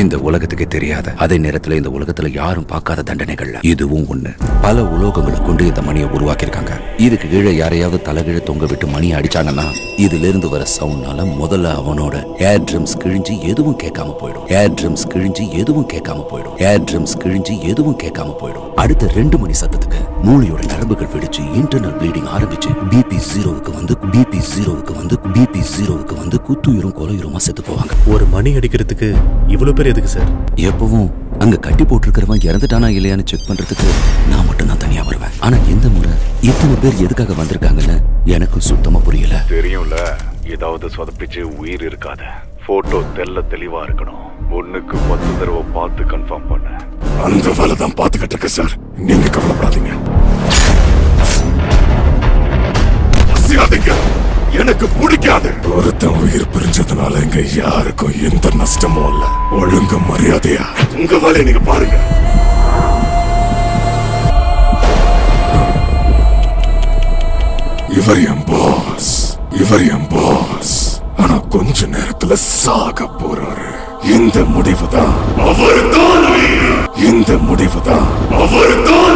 இந்த உலகத்துக்கே தெரியாத அதே நேரத்துல இந்த உலகத்துல யாரும் பார்க்காத தண்டனைகள்ல இதுவும் ஒண்ணு பல உலோகங்களை கொண்டு இந்த மணியை உருவாக்கியிருக்காங்க இதுக்கு கீழே யாரையாவது தலைகீழ தொங்க விட்டு மணியை அடிச்சாங்கன்னா இதுல இருந்து வர சவுண்ட்னால முதல்ல அவனோட ஏர் ட்ரம்ஸ் கிழிஞ்சு எதுவும் கேட்காம போயிடும் ஏர் ட்ரம்ஸ் கிழிஞ்சு எதுவும் கேட்காம போயிடும் ஏர் ட்ரம்ஸ் கிழிஞ்சு எதுவும் கேட்காம போயிடும் அடுத்த ரெண்டு மணி சத்தத்துக்கு மூளையோட நரம்புகள் வெடிச்சு இன்டர்னல் ப்ளீடிங் ஆரம்பிச்சு பிபி ஜீரோவுக்கு வந்து பிபி ஜீரோவுக்கு வந்து பிபி ஜீரோவுக்கு வந்து குத்துயிரும் கொலையுருமா செத்து போவாங்க ஒரு மணி அடிக்கிறதுக்கு இவ்வளவு பேர் எதுக்கு சார் எப்பவும் அங்க கட்டி போட்டிருக்கிறவன் இறந்துட்டானா இல்லையான்னு செக் பண்றதுக்கு நான் மட்டும் தான் தனியா வருவேன் ஆனா இந்த முறை இத்தனை பேர் எதுக்காக வந்திருக்காங்கன்னு எனக்கு சுத்தமா புரியல தெரியும்ல ஏதாவது சொதப்பிச்சு உயிர் இருக்காத போட்டோ தெல்ல தெளிவா இருக்கணும் ஒண்ணுக்கு பத்து தடவை பார்த்து கன்ஃபார்ம் பண்ண அந்த வேலை தான் பாத்துக்கிட்டு இருக்கு சார் நீங்க கவலைப்படாதீங்க அசையாதீங்க எனக்கு பிடிக்காது ஒருத்தன் உயிர் பிரிஞ்சதுனால இங்க யாருக்கும் எந்த நஷ்டமும் இல்ல ஒழுங்கு மரியாதையா உங்க வேலையை நீங்க பாருங்க இவர் என் பாஸ் இவர் என் பாஸ் ஆனா கொஞ்ச நேரத்துல சாக போறாரு இந்த முடிவு தான் அவர் தான் இந்த முடிவு தான் அவர் தான்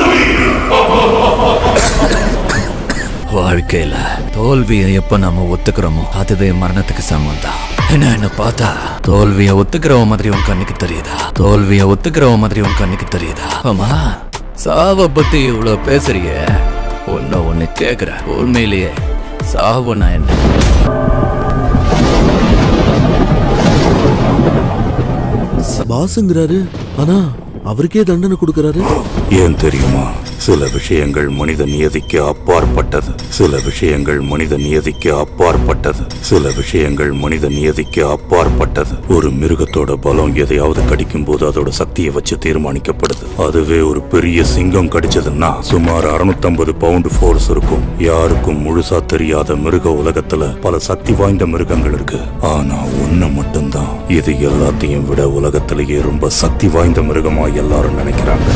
வாழ்க்கையில தோல்வியை எப்ப நாம ஒத்துக்கிறோமோ அதுவே மரணத்துக்கு சமம் தான் என்ன என்ன பார்த்தா தோல்வியை ஒத்துக்கிறவ மாதிரி உன் கண்ணுக்கு தெரியுதா தோல்வியை ஒத்துக்கிறவ மாதிரி உன் கண்ணுக்கு தெரியுதா ஆமா சாவ பத்தி இவ்வளவு பேசுறியே ஒன்னு ஒண்ணு கேக்குற உண்மையிலேயே சாவுனா என்ன பாசுங்கிறாரு ஆனா அவருக்கே தண்டனை கொடுக்கறாரு ஏன் தெரியுமா சில விஷயங்கள் மனித நியதிக்கு அப்பாற்பட்டது சில விஷயங்கள் மனித நியதிக்கு அப்பாற்பட்டது சில விஷயங்கள் மனித நியதிக்கு அப்பாற்பட்டது ஒரு மிருகத்தோட பலம் எதையாவது கடிக்கும் போது அதோட சக்தியை வச்சு தீர்மானிக்கப்படுது அதுவே ஒரு பெரிய சிங்கம் கடிச்சதுன்னா சுமார் 650 பவுண்ட் ஃபோர்ஸ் இருக்கும் யாருக்கும் முழுசா தெரியாத மிருக உலகத்துல பல சக்தி வாய்ந்த மிருகங்கள் இருக்கு ஆனா ஒண்ணு மட்டும்தான் இது எல்லாத்தையும் விட உலகத்திலேயே ரொம்ப சக்தி வாய்ந்த மிருகமா எல்லாரும் நினைக்கிறாங்க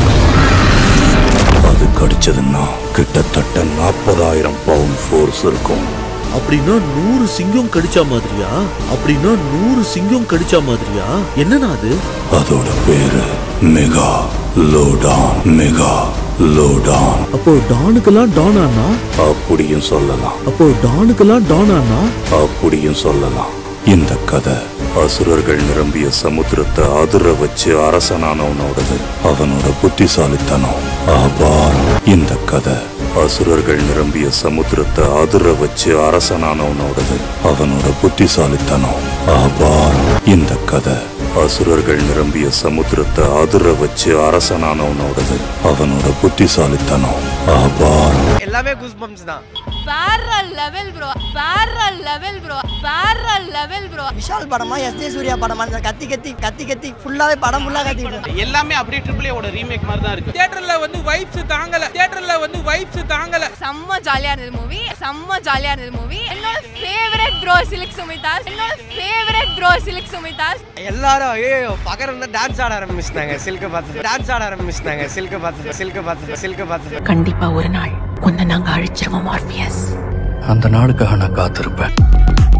அது கடிச்சதுன்னா கிட்டத்தட்ட நாற்பதாயிரம் பவுண்ட் ஃபோர்ஸ் இருக்கும் அப்படின்னா நூறு சிங்கம் கடிச்சா மாதிரியா அப்படின்னா நூறு சிங்கம் கடிச்சா மாதிரியா என்னன்னா அது அதோட பேரு மெகா லோடான் மெகா லோடான் அப்போ டானுக்கெல்லாம் டானானா அப்படியும் சொல்லலாம் அப்போ டானுக்கெல்லாம் டானானா அப்படியும் சொல்லலாம் இந்த கதை அசுரர்கள் நிரம்பிய சமுத்திரத்தை அதிர வச்சு அரசனானவனோடது அவனோட புத்திசாலித்தனம் ஆபாரம் இந்த கதை அசுரர்கள் நிரம்பிய சமுத்திரத்தை அதிர வச்சு அரசனானவனோடது அவனோட புத்திசாலித்தனம் ஆபாரம் இந்த கதை அசுரர்கள் நிரம்பிய சமுத்திரத்தை அதிர வச்சு அரசனானவனோடது அவனோட புத்திசாலித்தனம் ஆபாரம் எல்லாமே கூஸ் பம்ப்ஸ் தான் வேற லெவல் ப்ரோ வேற லெவல் ப்ரோ வேற லெவல் ப்ரோ விஷால் படமா எஸ் ஜே சூர்யா படமா இந்த கத்தி கத்தி கத்தி கத்தி ஃபுல்லாவே படம் ஃபுல்லா கத்திட்டு இருக்கு. எல்லாமே அப்படியே ட்ரிபிள் ஏவோட ரீமேக் மாதிரி தான் இருக்கு தியேட்டர்ல வந்து வைப்ஸ் தாங்கல தியேட்டர்ல வந்து வைப்ஸ் தாங்கல செம்ம ஜாலியா இருந்தது மூவி செம்ம ஜாலியா இருந்தது மூவி என்னோட ஃபேவரட் ப்ரோ சிலிக் சுமிதாஸ் என்னோட ஃபேவரட் ப்ரோ சிலிக் சுமிதாஸ் எல்லாரும் ஐயோ பக்கத்துல டான்ஸ் ஆட ஆரம்பிச்சிட்டாங்க சில்க பார்த்து டான்ஸ் ஆட ஆரம்பிச்சிட்டாங்க சில்க பார்த்து சில்க பார்த்து சில்க பார்த்து கண்டிப்பா ஒரு நாள் உன்னை நாங்க அழிச்சிருவோம் மார்பியஸ் அந்த நாளுக்காக நான் காத்திருப்பேன்